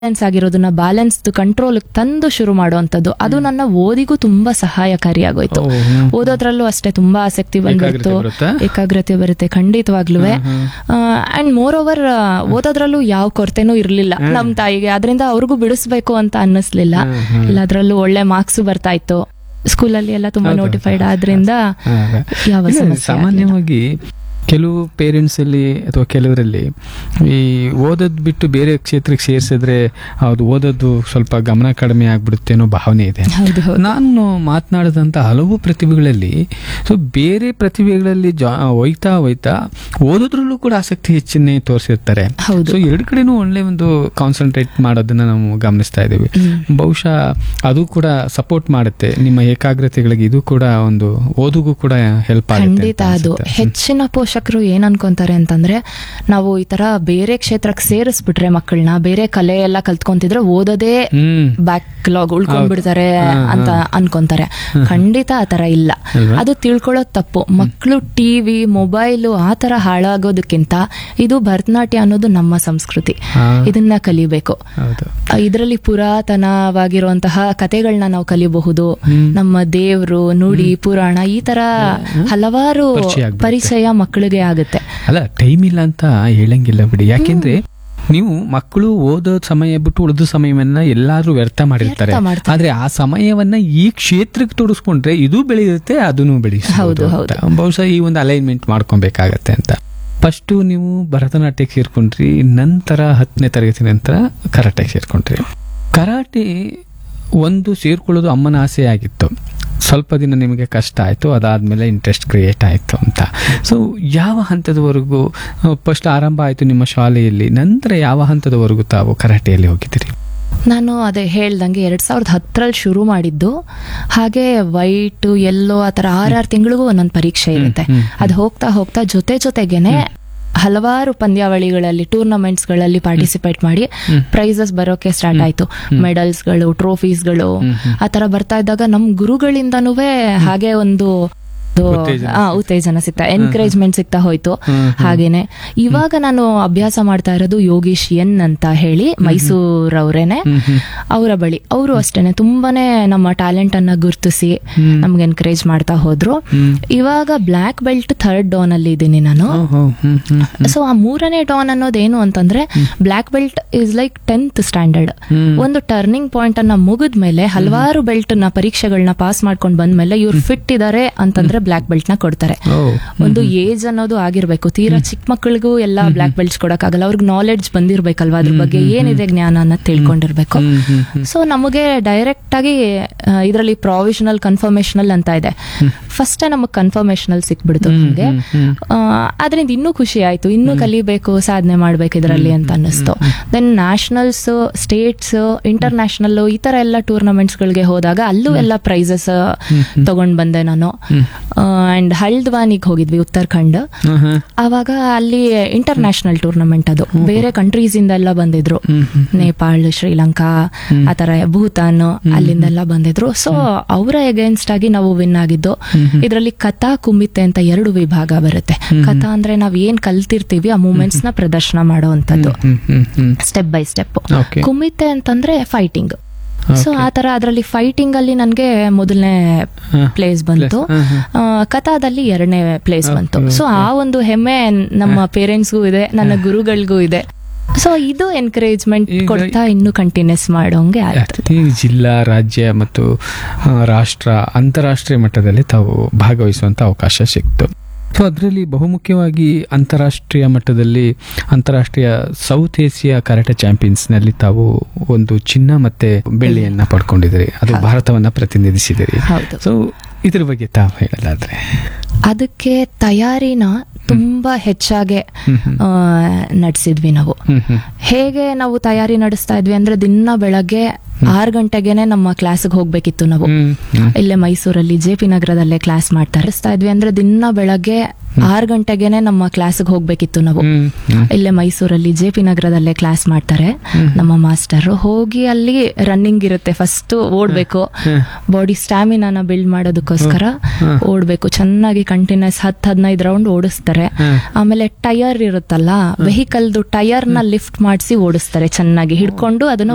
Balance ಆಗಿರೋದನ್ನ balance control ತಂದು ಶುರು ಮಾಡುವಂತದ್ದು ಅದು ನನ್ನ ಓದಿಗೂ ತುಂಬಾ ಸಹಾಯಕಾರಿಯಾಗೋಯ್ತು ಓ, ಹ್ಮ್. ಓದೋದ್ರಲ್ಲೂ ಅಷ್ಟೇ ತುಂಬಾ ಆಸಕ್ತಿ ಬಂದ್ಬಿಡ್ತು ಏಕಾಗ್ರತೆ ಬರುತ್ತಾ? ಏಕಾಗ್ರತೆ ಬರುತ್ತೆ ಖಂಡಿತವಾಗ್ಲೂ ಅಂಡ್ ಮೋರ್ ಓವರ್ ಓದೋದ್ರಲ್ಲೂ ಯಾವ ಕೊರತೆನೂ ಇರ್ಲಿಲ್ಲ ನಮ್ ತಾಯಿಗೆ ಅದರಿಂದ ಅವ್ರಿಗೂ ಬಿಡಿಸ್ಬೇಕು ಅಂತ ಅನ್ನಿಸ್ಲಿಲ್ಲ ಇಲ್ಲ ಅದ್ರಲ್ಲೂ ಒಳ್ಳೆ ಮಾರ್ಕ್ಸ್ ಬರ್ತಾ ಇತ್ತು ಸ್ಕೂಲಲ್ಲಿ ಎಲ್ಲ ತುಂಬಾ ಹೌದು. ನೋಟಿಫೈಡ್ ಆದ್ರಿಂದ ಹಾಗೆ. ಯಾವ ಇಲ್ಲ, ಸಮಸ್ಯೆ ಸಾಮಾನ್ಯವಾಗಿ ಕೆಲವು ಪೇರೆಂಟ್ಸ್ ಅಲ್ಲಿ ಅಥವಾ ಕೆಲವರಲ್ಲಿ ಈ ಓದೋದ್ ಬಿಟ್ಟು ಬೇರೆ ಕ್ಷೇತ್ರಕ್ಕೆ ಸೇರಿಸಿದ್ರೆ ಅದು ಓದೋದು ಸ್ವಲ್ಪ ಗಮನ ಕಡಿಮೆ ಆಗ್ಬಿಡುತ್ತೆ ಅನ್ನೋ ಭಾವನೆ ಇದೆ ಹೌದು ಹೌದು ನಾನು ಮಾತನಾಡಿದಂಥ ಹಲವು ಪ್ರತಿಭೆಗಳಲ್ಲಿ ಸೊ ಬೇರೆ ಪ್ರತಿಭೆಗಳಲ್ಲಿ ಜಾ ಒಯ್ತಾ ಒಯ್ತಾ ಓದೋದ್ರಲ್ಲೂ ಕೂಡ ಆಸಕ್ತಿ ಹೆಚ್ಚನ್ನೇ ತೋರಿಸಿರ್ತಾರೆ ಹೌದು ಸೊ ಎರಡು ಕಡೆನೂ ಒಳ್ಳೆ ಒಂದು ಕಾನ್ಸಂಟ್ರೇಟ್ ಮಾಡೋದನ್ನ ನಾವು ಗಮನಿಸ್ತಾ ಇದ್ದೀವಿ ಬಹುಶಃ ಅದು ಕೂಡ ಸಪೋರ್ಟ್ ಮಾಡುತ್ತೆ ನಿಮ್ಮ ಏಕಾಗ್ರತೆಗಳಿಗೆ ಇದು ಕೂಡ ಒಂದು ಓದುಗೂ ಕೂಡ ಹೆಲ್ಪ್ ಆಗುತ್ತೆ ಖಂಡಿತ ಅಂತ ಅದು ಅನ್ಸುತ್ತೆ. ಹೆಚ್ಚಿನ ಪೋಷಕರು ಏನ್ ಅನ್ಕೊಂತಾರೆ ಅಂತಂದ್ರೆ ನಾವು ಈ ತರ ಬೇರೆ ಕ್ಷೇತ್ರಕ್ಕೆ ಸೇರಿಸ್ಬಿಟ್ರೆ ಮಕ್ಕಳನ್ನ ಬೇರೆ ಕಲೆ ಎಲ್ಲ ಕಲ್ತ್ಕೊಂತಿದ್ರೆ ಓದೋದೇ ಹ್ಮ್ ಬ್ಯಾಕ್ಲಾಗ್ ಉಳ್ಕೊಂಡ್ಬಿಡ್ತಾರೆ ಹಾ, ಹಾ. ಅಂತ ಅನ್ಕೊಂತಾರೆ ಖಂಡಿತ ಆ ತರ ಇಲ್ಲ ಅಲ್ವಾ? ಅದು ತಿಳ್ಕೊಳ್ಳೋದು ತಪ್ಪು ಮಕ್ಕಳು ಟಿವಿ ಮೊಬೈಲು ಆ ತರ ಹಾಳಾಗೋದಕ್ಕಿಂತ ಇದು ಭರತನಾಟ್ಯ ಅನ್ನೋದು ನಮ್ಮ ಸಂಸ್ಕೃತಿ ಹಾ. ಇದನ್ನ ಕಲಿಬೇಕು ಹೌದು ಇದರಲ್ಲಿ ಪುರಾತನವಾಗಿರುವಂತಹ ಕತೆಗಳನ್ನ ನಾವು ಕಲಿಬಹುದು ಹ್ಮ್. ನಮ್ಮ ದೇವ್ರು ನುಡಿ ಪುರಾಣ ಈ ತರ ಹಲವಾರು ಪರಿಚಯ ಆಗ್ಬಿಡುತ್ತೆ. ಪರಿಚಯ ಮಕ್ಕಳಿಗೆ ಆಗುತ್ತೆ ಅಲ್ಲ ಟೈಮ್ ಇಲ್ಲ ಅಂತ ಹೇಳಂಗಿಲ್ಲ ಬಿಡಿ ಯಾಕೆಂದ್ರೆ ನೀವು ಮಕ್ಕಳು ಓದೋ ಸಮಯ ಬಿಟ್ಟು ಉಳಿದ ಸಮಯವನ್ನ ಎಲ್ಲಾರು ವ್ಯರ್ಥ ಮಾಡಿರ್ತಾರೆ ವ್ಯರ್ಥ ಮಾಡ್ತಾರೆ. ಆದ್ರೆ ಆ ಸಮಯವನ್ನ ಈ ಕ್ಷೇತ್ರಕ್ಕೆ ತೊಡಸ್ಕೊಂಡ್ರೆ ಇದು ಬೆಳೆಯುತ್ತೆ ಅದನ್ನು ಬೆಳೆಯುತ್ತೆ ಹೌದು, ಹೌದು. ಬಹುಶಃ ಈ ಒಂದು ಅಲೈನ್ಮೆಂಟ್ ಮಾಡ್ಕೊಬೇಕಾಗತ್ತೆ ಅಂತ ಫಸ್ಟ್ ನೀವು ಭರತನಾಟ್ಯಕ್ಕೆ ಸೇರ್ಕೊಂಡ್ರಿ ನಂತರ ಹತ್ತನೇ ತರಗತಿ ನಂತರ ಕರಾಟೆಗೆ ಸೇರ್ಕೊಂಡ್ರಿ ಕರಾಟೆ ಒಂದು ಸೇರ್ಕೊಳ್ಳೋದು ಅಮ್ಮನ ಆಸೆ ಆಗಿತ್ತು ಸ್ವಲ್ಪ ದಿನ ನಿಮಗೆ ಕಷ್ಟ ಆಯಿತು ಅದಾದಮೇಲೆ ಇಂಟ್ರೆಸ್ಟ್ ಕ್ರಿಯೇಟ್ ಆಯಿತು ಅಂತ ಸೊ ಯಾವ ಹಂತದವರೆಗೂ ಫಸ್ಟ್ ಆರಂಭ ಆಯಿತು ನಿಮ್ಮ ಶಾಲೆಯಲ್ಲಿ ನಂತರ ಯಾವ ಹಂತದವರೆಗೂ ತಾವು ಕರಾಟೆಯಲ್ಲಿ ಹೋಗಿದ್ದೀರಿ ನಾನು ಅದೇ ಹೇಳ್ದಂಗೆ ಎರಡ್ ಸಾವಿರದ ಹತ್ತರಲ್ಲಿ ಶುರು ಮಾಡಿದ್ದು ಹಾಗೆ ವೈಟ್ ಎಲ್ಲೋ ಆ ತರ ಆರಾರು ತಿಂಗಳಿಗೂ ಒಂದೊಂದು ಪರೀಕ್ಷೆ ಇರುತ್ತೆ ಹ್ಮ್, ಅದು ಹೋಗ್ತಾ ಹೋಗ್ತಾ ಜೊತೆ ಜೊತೆಗೇನೆ ಹಲವಾರು ಪಂದ್ಯಾವಳಿಗಳಲ್ಲಿ ಟೂರ್ನಮೆಂಟ್ಸ್ ಗಳಲ್ಲಿ ಪಾರ್ಟಿಸಿಪೇಟ್ ಮಾಡಿ ಪ್ರೈಸಸ್ ಬರೋಕೆ ಸ್ಟಾರ್ಟ್ ಆಯ್ತು ಮೆಡಲ್ಸ್ಗಳು ಟ್ರೋಫೀಸ್ಗಳು ಆ ತರ ಬರ್ತಾ ಇದ್ದಾಗ ನಮ್ ಗುರುಗಳಿಂದನೂ ಹಾಗೆ ಒಂದು ಒಂದು, ಉತ್ತೇಜನ ಆ, ಉತ್ತೇಜನ ಸಿಗ್ತಾ ಎನ್ಕರೇಜ್ಮೆಂಟ್ ಸಿಗ್ತಾ ಹೋಯ್ತು ಹಾಗೇನೆ ಇವಾಗ ನಾನು ಅಭ್ಯಾಸ ಮಾಡ್ತಾ ಇರೋದು ಯೋಗೀಶ್ ಎನ್ ಅಂತ ಹೇಳಿ ಮೈಸೂರವ್ರೇನೆ ಅವರ ಬಳಿ ಅವರು ಅಷ್ಟೇನೆ ತುಂಬಾನೇ ನಮ್ಮ ಟ್ಯಾಲೆಂಟ್ ಅನ್ನ ಗುರುತಿಸಿ ನಮ್ಗೆ ಎನ್ಕರೇಜ್ ಮಾಡ್ತಾ ಹೋದ್ರು ಇವಾಗ ಬ್ಲ್ಯಾಕ್ ಬೆಲ್ಟ್ ಥರ್ಡ್ ಡಾನ್ ಅಲ್ಲಿ ಇದ್ದೀನಿ ನಾನು ಓಹೋ, ಹ್ಮ್, ಹ್ಮ್, ಸೊ ಆ ಮೂರನೇ ಡಾನ್ ಅನ್ನೋದೇನು ಅಂತಂದ್ರೆ black belt is like tenth standard hmm. ಒಂದು ಟರ್ನಿಂಗ್ ಪಾಯಿಂಟ್ ಅನ್ನ ಮುಗಿದ ಮೇಲೆ ಹಲವಾರು ಬೆಲ್ಟ್ ನ ಪರೀಕ್ಷೆಗಳನ್ನ ಪಾಸ್ ಮಾಡ್ಕೊಂಡು ಬಂದ್ಮೇಲೆ ಇವ್ರು ಫಿಟ್ ಇದಾರೆ ಅಂತಂದ್ರೆ ಬ್ಲ್ಯಾಕ್ ಬೆಲ್ಟ್ ನ ಕೊಡ್ತಾರೆ ಓ, ಒಂದು ಏಜ್ ಅನ್ನೋದು ಆಗಿರ್ಬೇಕು ತೀರಾ ಚಿಕ್ಕ ಮಕ್ಕಳಿಗೂ ಎಲ್ಲ ಬ್ಲ್ಯಾಕ್ ಬೆಲ್ಟ್ಸ್ ಕೊಡಕ್ಕಾಗಲ್ಲ ಅವ್ರಿಗೆ ನಾಲೆಡ್ಜ್ ಬಂದಿರ್ಬೇಕಲ್ವಾ ಅದ್ರ ಬಗ್ಗೆ ಏನಿದೆ ಜ್ಞಾನ ಅನ್ನೋದು ತಿಳ್ಕೊಂಡಿರ್ಬೇಕು ಹ್ಮ್, ಹ್ಮ್, ಹ್ಮ್. ಸೊ ನಮಗೆ ಡೈರೆಕ್ಟ್ ಆಗಿ ಇದರಲ್ಲಿ ಪ್ರಾವಿಷನಲ್ ಕನ್ಫರ್ಮೇಶನಲ್ ಅಂತ ಇದೆ ಫಸ್ಟ್ ನಮಗೆ ಕನ್ಫರ್ಮೇಶನಲ್ ಸಿಕ್ಬಿಡ್ತು ನಮಗೆ ಅದರಿಂದ ಇನ್ನೂ ಖುಷಿ ಆಯ್ತು ಇನ್ನೂ ಕಲಿಬೇಕು ಸಾಧನೆ ಮಾಡ್ಬೇಕು ಇದರಲ್ಲಿ ಅಂತ ಅನ್ನಿಸ್ತು ದೆನ್ ನ್ಯಾಷನಲ್ಸ್ ಸ್ಟೇಟ್ಸ್ ಇಂಟರ್ನ್ಯಾಷನಲ್ ಈ ತರ ಎಲ್ಲ ಟೂರ್ನಮೆಂಟ್ಸ್ ಗಳಿಗೆ ಹೋದಾಗ ಅಲ್ಲೂ ಎಲ್ಲ ಪ್ರೈಸಸ್ ತಗೊಂಡ್ ಬಂದೆ ನಾನು ಅಂಡ್ ಹಲ್ದ್ವಾನಿಗೆ ಹೋಗಿದ್ವಿ ಉತ್ತರಾಖಂಡ್ ಹ್ಮ್, ಹ್ಮ್. ಆವಾಗ ಅಲ್ಲಿ ಇಂಟರ್ನ್ಯಾಷನಲ್ ಟೂರ್ನಮೆಂಟ್ ಅದು ಬೇರೆ ಕಂಟ್ರೀಸ್ ಇಂದ ಎಲ್ಲ ಬಂದಿದ್ರು ನೇಪಾಳ ಶ್ರೀಲಂಕಾ ಆತರ ಭೂತಾನ್ ಅಲ್ಲಿಂದೆಲ್ಲ ಬಂದಿದ್ರು ಸೊ ಅವರ ಎಗೇನ್ಸ್ಟ್ ಆಗಿ ನಾವು ವಿನ್ ಆಗಿದ್ದು ಇದರಲ್ಲಿ ಕಥಾ ಕುಮಿತೆ ಅಂತ ಎರಡು ವಿಭಾಗ ಬರುತ್ತೆ ಕಥಾ ಅಂದ್ರೆ ನಾವ್ ಏನ್ ಕಲ್ತಿರ್ತೀವಿ ಆ ಮೂಮೆಂಟ್ಸ್ ನ ಪ್ರದರ್ಶನ ಮಾಡುವಂತದ್ದು hmm, hmm, hmm. Step by step Okay. Kumite ಅಂತಂದ್ರೆ ಫೈಟಿಂಗ್ ಸೊ Okay. ಆ ತರ ಅದರಲ್ಲಿ ಫೈಟಿಂಗ್ ಅಲ್ಲಿ ನನ್ಗೆ ಮೊದಲನೇ ಹ. ಪ್ಲೇಸ್ ಬಂತು ಹ, ಹ. ಆ, ಕಥಾದಲ್ಲಿ ಎರಡನೇ ಪ್ಲೇಸ್ Okay, ಬಂತು ಸೊ ಆ ಒಂದು ಹೆಮ್ಮೆ ನಮ್ಮ ಪೇರೆಂಟ್ಸ್ಗೂ ಇದೆ ನನ್ನ ಗುರುಗಳಿಗೂ ಇದೆ ಸೊ ಇದು ಎನ್ಕರೇಜ್ಮೆಂಟ್ ಈಗ- ಕೊಡ್ತಾ ಇನ್ನು ಕಂಟಿನ್ಯೂಸ್ ಮಾಡೋಂಗೆ ಆಯ್ತು ಈ ಜಿಲ್ಲಾ ರಾಜ್ಯ ಮತ್ತು ಆ, ರಾಷ್ಟ್ರ ಅಂತಾರಾಷ್ಟ್ರೀಯ ಮಟ್ಟದಲ್ಲಿ ತಾವು ಭಾಗವಹಿಸುವಂತ ಅವಕಾಶ ಸಿಕ್ತು ಸೊ ಅದರಲ್ಲಿ ಬಹುಮುಖ್ಯವಾಗಿ ಅಂತಾರಾಷ್ಟ್ರೀಯ ಮಟ್ಟದಲ್ಲಿ ಅಂತಾರಾಷ್ಟ್ರೀಯ ಸೌತ್ ಏಷ್ಯಾ ಕರಾಟೆ ಚಾಂಪಿಯನ್ಸ್ ನಲ್ಲಿ ತಾವು ಒಂದು ಚಿನ್ನ ಮತ್ತೆ ಬೆಳ್ಳಿಯನ್ನ ಪಡ್ಕೊಂಡಿದ್ದೀರಿ ಅದು ಭಾರತವನ್ನ ಪ್ರತಿನಿಧಿಸಿದಿರಿ ಹೌದು ಸೊ ಇದ್ರ ಬಗ್ಗೆ ತಾವು ಹೇಳಲಾದ್ರೆ ಅದಕ್ಕೆ ತಯಾರಿನ ತುಂಬಾ ಹೆಚ್ಚಾಗೆ ಹ್ಮ್, ಹ್ಮ್. ನಡೆಸಿದ್ವಿ ನಾವು ಹ್ಮ್ ಹ್ಮ್ ಹೇಗೆ ನಾವು ತಯಾರಿ ನಡೆಸ್ತಾ ಇದ್ವಿ ಅಂದ್ರೆ ದಿನ ಬೆಳಗ್ಗೆ ಆರು ಗಂಟೆಗೆನೆ ನಮ್ಮ ಕ್ಲಾಸ್ಗೆ ಹೋಗ್ಬೇಕಿತ್ತು ನಾವು ಹ್ಮ್ ಹ್ಮ್ ಇಲ್ಲೇ ಮೈಸೂರಲ್ಲಿ ಜೆ ಪಿ ನಗರದಲ್ಲೇ ಕ್ಲಾಸ್ ಮಾಡ್ತಾ ಇರಿಸ್ತಾ ಇದ್ವಿ ಅಂದ್ರೆ ದಿನ ಬೆಳಗ್ಗೆ ಆರು ಗಂಟೆಗೆನೆ ನಮ್ಮ ಕ್ಲಾಸ್ಗೆ ಹೋಗ್ಬೇಕಿತ್ತು ನಾವು ಹ್ಮ್ ಹ್ಮ್ ಇಲ್ಲೇ ಮೈಸೂರಲ್ಲಿ ಜೆ ಪಿ ನಗರದಲ್ಲೇ ಕ್ಲಾಸ್ ಮಾಡ್ತಾರೆ ನಮ್ಮ ಮಾಸ್ಟರ್ ಹೋಗಿ ಅಲ್ಲಿ ರನ್ನಿಂಗ್ ಇರುತ್ತೆ ಫಸ್ಟ್ ಓಡ್ಬೇಕು ಬಾಡಿ ಸ್ಟ್ಯಾಮಿನಾನ ಬಿಲ್ಡ್ ಮಾಡೋದಕ್ಕೋಸ್ಕರ ಓಡ್ಬೇಕು ಚೆನ್ನಾಗಿ ಕಂಟಿನ್ಯೂಸ್ ಹತ್ತು ಹದಿನೈದು ರೌಂಡ್ ಓಡಿಸ್ತಾರೆ ಆಮೇಲೆ ಟೈರ್ ಇರುತ್ತಲ್ಲ ವೆಹಿಕಲ್ದು ಟೈರ್ ನ ಲಿಫ್ಟ್ ಮಾಡಿಸಿ ಓಡಿಸ್ತಾರೆ ಚೆನ್ನಾಗಿ ಹಿಡ್ಕೊಂಡು ಅದನ್ನ